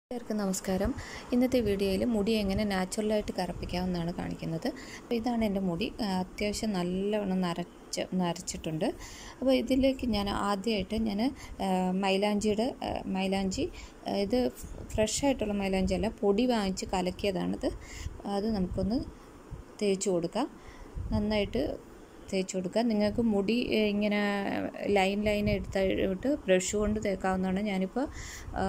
എല്ലാവർക്കും നമസ്കാരം ഇന്നത്തെ വീഡിയോയിൽ മുടി എങ്ങനെ നാച്ചുറലായിട്ട് കറുപ്പിക്കാമെന്നാണ് കാണിക്കുന്നത് അപ്പോൾ ഇതാണ് എൻ്റെ മുടി ആ, അത്യാവശ്യം നല്ലവണ്ണം നരച്ച് നരച്ചിട്ടുണ്ട് അപ്പോൾ ഇതിലേക്ക് ഞാൻ ആദ്യമായിട്ട് ഞാൻ ആ, മൈലാഞ്ചിയുടെ ആ, മൈലാഞ്ചി ആ, ഇത് ഫ്രഷ് ആയിട്ടുള്ള മൈലാഞ്ചി അല്ല പൊടി വാങ്ങിച്ച് കലക്കിയതാണിത് അത് നമുക്കൊന്ന് തേച്ച് കൊടുക്കാം നന്നായിട്ട് തേച്ച് കൊടുക്കുക നിങ്ങൾക്ക് മുടി ഏ, ഇങ്ങനെ ലൈൻ ലൈൻ എടുത്തിട്ട് ബ്രഷ് കൊണ്ട് തേക്കാവുന്നതാണ് ഞാനിപ്പോൾ ആ,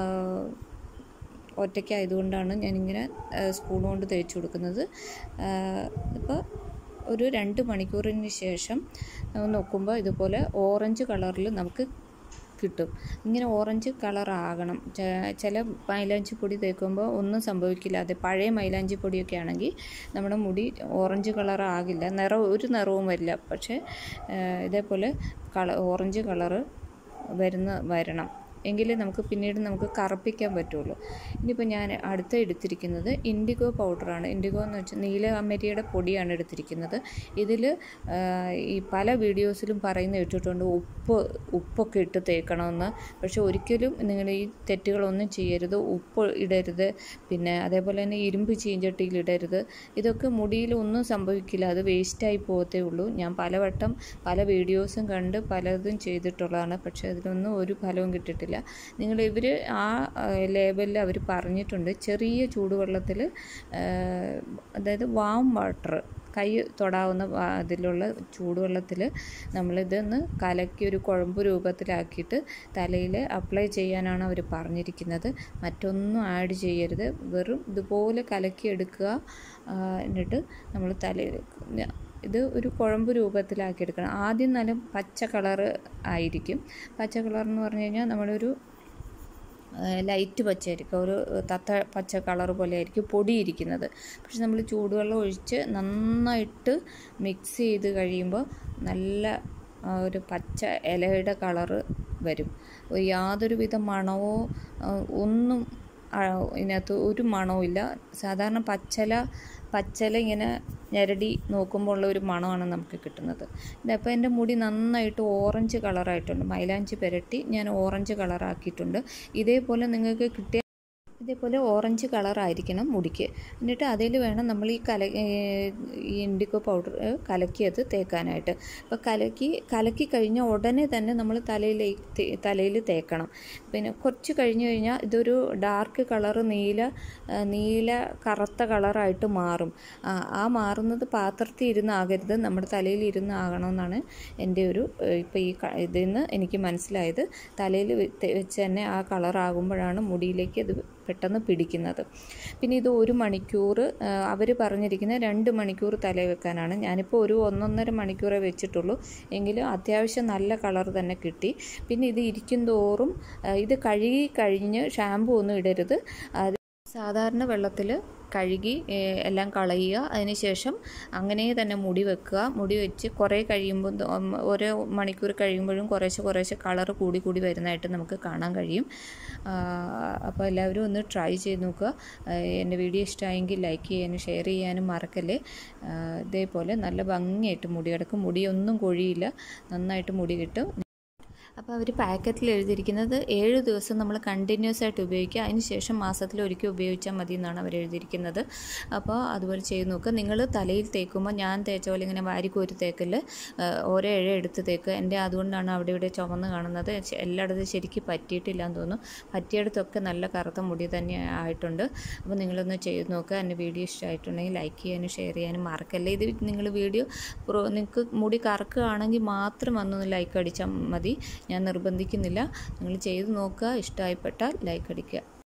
ഒറ്റയ്ക്കായതുകൊണ്ടാണ് ഞാനിങ്ങനെ സ്പൂൺ കൊണ്ട് തേച്ച് കൊടുക്കുന്നത് ഇപ്പോൾ ഒരു രണ്ട് മണിക്കൂറിന് ശേഷം നമ്മൾ നോക്കുമ്പോൾ ഇതുപോലെ ഓറഞ്ച് കളറിൽ നമുക്ക് കിട്ടും ഇങ്ങനെ ഓറഞ്ച് കളർ ആകണം ചെ- ചില മൈലാഞ്ചി പൊടി തേക്കുമ്പോൾ ഒന്നും സംഭവിക്കില്ല അത് പഴയ മൈലാഞ്ചി പൊടിയൊക്കെ ആണെങ്കിൽ നമ്മുടെ മുടി ഓറഞ്ച് കളർ ആകില്ല നിറം ഒരു നിറവും വരില്ല പക്ഷേ ആ, ഇതേപോലെ കള ഓറഞ്ച് കളറ് വരുന്ന വരണം എങ്കിലേ നമുക്ക് പിന്നീട് നമുക്ക് കറുപ്പിക്കാൻ പറ്റുള്ളൂ ഇനിയിപ്പോൾ ഞാൻ അടുത്ത എടുത്തിരിക്കുന്നത് ഇൻഡിഗോ പൗഡറാണ് ഇൻഡിഗോ എന്ന് വെച്ചാൽ നീല അമരിയുടെ പൊടിയാണ് എടുത്തിരിക്കുന്നത് ഇതിൽ ഈ പല വീഡിയോസിലും പറയുന്ന കേട്ടിട്ടുണ്ട് ഉപ്പ് ഉപ്പൊക്കെ ഇട്ട് തേക്കണമെന്ന് പക്ഷെ ഒരിക്കലും നിങ്ങൾ ഈ തെറ്റുകളൊന്നും ചെയ്യരുത് ഉപ്പ് ഇടരുത് പിന്നെ അതേപോലെ തന്നെ ഇരുമ്പ് ചീഞ്ചട്ടിയിൽ ഇടരുത് ഇതൊക്കെ മുടിയിൽ ഒന്നും സംഭവിക്കില്ല അത് വേസ്റ്റായി പോകത്തേ ഉള്ളൂ ഞാൻ പലവട്ടം പല വീഡിയോസും കണ്ട് പലതും ചെയ്തിട്ടുള്ളതാണ് പക്ഷേ അതിലൊന്നും ഒരു ഫലവും കിട്ടിയിട്ടില്ല നിങ്ങൾ ഇവർ ആ ലേബലിൽ അവർ പറഞ്ഞിട്ടുണ്ട് ചെറിയ ചൂടുവെള്ളത്തിൽ അതായത് വാം വാട്ടർ കൈ തൊടാവുന്ന വാ- അതിലുള്ള ചൂടുവെള്ളത്തിൽ നമ്മളിതൊന്ന് കലക്കി ഒരു കുഴമ്പ് രൂപത്തിലാക്കിയിട്ട് തലയിൽ അപ്ലൈ ചെയ്യാനാണ് അവർ പറഞ്ഞിരിക്കുന്നത് മറ്റൊന്നും ആഡ് ചെയ്യരുത് വെറും ഇതുപോലെ കലക്കി എടുക്കുക ആ, എന്നിട്ട് നമ്മൾ തലയിൽ ഇത് ഒരു കുഴമ്പ് രൂപത്തിലാക്കി എടുക്കണം ആദ്യം നല്ല പച്ച കളറ് ആയിരിക്കും പച്ച കളർ എന്ന് പറഞ്ഞു കഴിഞ്ഞാൽ നമ്മളൊരു ലൈറ്റ് പച്ചയായിരിക്കും ഒരു തത്ത പച്ച കളർ പോലെ ആയിരിക്കും പൊടിയിരിക്കുന്നത് പക്ഷെ നമ്മൾ ചൂടുവെള്ളം ഒഴിച്ച് നന്നായിട്ട് മിക്സ് ചെയ്ത് കഴിയുമ്പോൾ നല്ല ആ, ഒരു പച്ച ഇലയുടെ കളറ് വരും ഒരു യാതൊരുവിധ മണമോ ആ, ഒന്നും ആ, ഇതിനകത്ത് ഒരു മണവും ഇല്ല സാധാരണ പച്ചല പച്ചല ഇങ്ങനെ ഞെരടി നോക്കുമ്പോൾ ഉള്ള ഒരു മണമാണ് നമുക്ക് കിട്ടുന്നത് ഇതപ്പോൾ എൻ്റെ മുടി നന്നായിട്ട് ഓറഞ്ച് കളറായിട്ടുണ്ട് മൈലാഞ്ചി പുരട്ടി ഞാൻ ഓറഞ്ച് കളറാക്കിയിട്ടുണ്ട് ഇതേപോലെ നിങ്ങൾക്ക് കിട്ടിയ ഇതേപോലെ ഓറഞ്ച് കളറായിരിക്കണം മുടിക്ക് എന്നിട്ട് അതിൽ വേണം നമ്മൾ ഈ കല ഏഹ് ഈ ഇൻഡിഗോ പൗഡർ കലക്കിയത് തേക്കാനായിട്ട് അപ്പോൾ കലക്കി കലക്കി കഴിഞ്ഞ ഉടനെ തന്നെ നമ്മൾ തലയിൽ തലയിൽ തേക്കണം പിന്നെ കുറച്ച് കഴിഞ്ഞ് കഴിഞ്ഞാൽ ഇതൊരു ഡാർക്ക് കളറ് നീല ആ, നീല കറുത്ത കളറായിട്ട് മാറും ആ, ആ മാറുന്നത് പാത്രത്തിൽ ഇരുന്നാകരുത് നമ്മുടെ തലയിൽ ഇരുന്നാകണമെന്നാണ് എൻ്റെ ഒരു ഇപ്പോൾ ഈ ക- ഇതിൽ നിന്ന് എനിക്ക് മനസ്സിലായത് തലയിൽ വെച്ച് തന്നെ ആ കളറാകുമ്പോഴാണ് മുടിയിലേക്ക് അത് പെട്ടെന്ന് പിടിക്കുന്നത് പിന്നെ ഇത് ഒരു മണിക്കൂർ അവർ പറഞ്ഞിരിക്കുന്ന രണ്ട് മണിക്കൂർ തലയിൽ വെക്കാനാണ് ഞാനിപ്പോൾ ഒരു ഒന്നൊന്നര മണിക്കൂറേ വെച്ചിട്ടുള്ളൂ എങ്കിലും അത്യാവശ്യം നല്ല കളർ തന്നെ കിട്ടി പിന്നെ ഇത് ഇരിക്കും തോറും ആ, ഇത് കഴുകി കഴിഞ്ഞ് ഷാമ്പു ഒന്നും ഇടരുത് അത് സാധാരണ വെള്ളത്തിൽ കഴുകി ഏഹ്, എല്ലാം കളയുക അതിനുശേഷം അങ്ങനെ തന്നെ മുടി വെക്കുക മുടി വെച്ച് കുറേ കഴിയുമ്പോൾ ത- ഉം, ഓരോ മണിക്കൂർ കഴിയുമ്പോഴും കുറേശ്ശെ കുറേശ്ശെ കളർ കൂടി കൂടി വരുന്നതായിട്ട് നമുക്ക് കാണാൻ കഴിയും അപ്പോൾ എല്ലാവരും ഒന്ന് ട്രൈ ചെയ്ത് നോക്കുക ആഹ് എൻ്റെ വീഡിയോ ഇഷ്ടമായെങ്കിൽ ലൈക്ക് ചെയ്യാനും ഷെയർ ചെയ്യാനും മറക്കല്ലേ ആഹ് ഇതേപോലെ നല്ല ഭംഗിയായിട്ട് മുടി കിടക്കും മുടിയൊന്നും കൊഴിയില്ല നന്നായിട്ട് മുടി കിട്ടും അപ്പോൾ അവർ പാക്കറ്റിൽ എഴുതിയിരിക്കുന്നത് ഏഴ് ദിവസം നമ്മൾ കണ്ടിന്യൂസ് ആയിട്ട് ഉപയോഗിക്കുക അതിന് ശേഷം മാസത്തിൽ ഒരിക്കൽ ഉപയോഗിച്ചാൽ മതി എന്നാണ് അവർ എഴുതിയിരിക്കുന്നത് അപ്പോൾ അതുപോലെ ചെയ്ത് നോക്കുക നിങ്ങൾ തലയിൽ തേക്കുമ്പോൾ ഞാൻ തേച്ച പോലെ ഇങ്ങനെ വാരിക്കോരി തേക്കൽ ഓരോ ഇഴ എടുത്ത് തേക്കുക എൻ്റെ അതുകൊണ്ടാണ് അവിടെ ഇവിടെ ചുമന്ന് കാണുന്നത് ശ- എല്ലായിടത്തും ശരിക്കും പറ്റിയിട്ടില്ല എന്ന് തോന്നുന്നു പറ്റിയിടത്തൊക്കെ നല്ല കറുത്ത മുടി തന്നെ ആയിട്ടുണ്ട് അപ്പോൾ നിങ്ങളൊന്ന് ചെയ്ത് നോക്കുക എൻ്റെ വീഡിയോ ഇഷ്ടമായിട്ടുണ്ടെങ്കിൽ ലൈക്ക് ചെയ്യാനും ഷെയർ ചെയ്യാനും മറക്കല്ലേ ഇത് നിങ്ങൾ വീഡിയോ പ്രോ നിങ്ങൾക്ക് മുടി കറക്കുകയാണെങ്കിൽ മാത്രം വന്നൊന്ന് ലൈക്ക് അടിച്ചാൽ മതി ഞാൻ നിർബന്ധിക്കുന്നില്ല നിങ്ങൾ ചെയ്ത് നോക്കുക ഇഷ്ടമായിപ്പെട്ടാൽ ലൈക്ക് അടിക്കുക